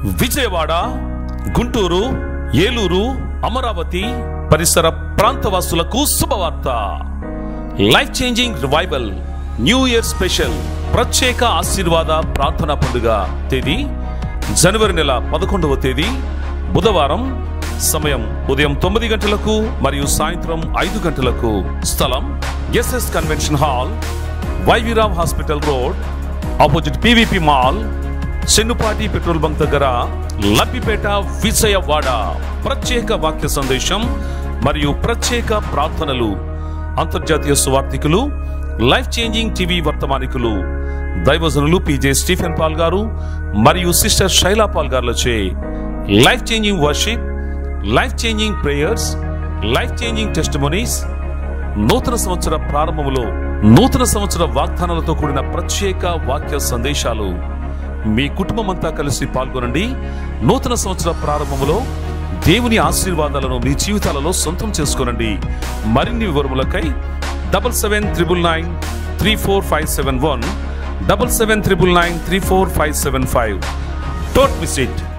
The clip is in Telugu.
విజయవాడ గుంటూరు ఏలూరు అమరావతి పరిసర ప్రాంతవాసులకు శుభవార్త life changing revival new year special ప్రత్యేక ఆశీర్వాద ప్రార్థన పండుగ తేదీ జనవరి నెల పదకొండవ తేదీ బుధవారం సమయం ఉదయం తొమ్మిది గంటలకు మరియు సాయంత్రం ఐదు గంటలకు స్థలం ఎస్ఎస్ కన్వెన్షన్ హాల్ వైవిరామ్ hospital road opposite P V P mall Chennupati petrol bunk దగ్గర లబ్బిపేట విజయవాడ ప్రత్యేక వాక్య సందేశం మరియు ప్రత్యేక ప్రార్థనలు అంతర్జాతీయ సువార్థికులు లైఫ్ చేంజింగ్ టీవీ వర్తమానికులు దైవజనులు పిజే స్టీఫెన్ పాల్ గారు మరియు సిస్టర్ శైలా పాల్ గారులచే life changing worship life changing prayers life changing testimonies నూతన సంవత్సర ప్రారంభములో నూతన సంవత్సర వాగ్దానాలతో కూడిన ప్రత్యేక వాక్య సందేశాలు మీ కుటుంబం అంతా కలిసి పాల్గొనండి నూతన సంవత్సర ప్రారంభములో దేవుని ఆశీర్వాదాలను మీ జీవితాలలో సొంతం చేసుకోనండి మరిన్ని వివరములకై double seven triple nine three four five seven one double seven triple nine three four five seven five don't miss it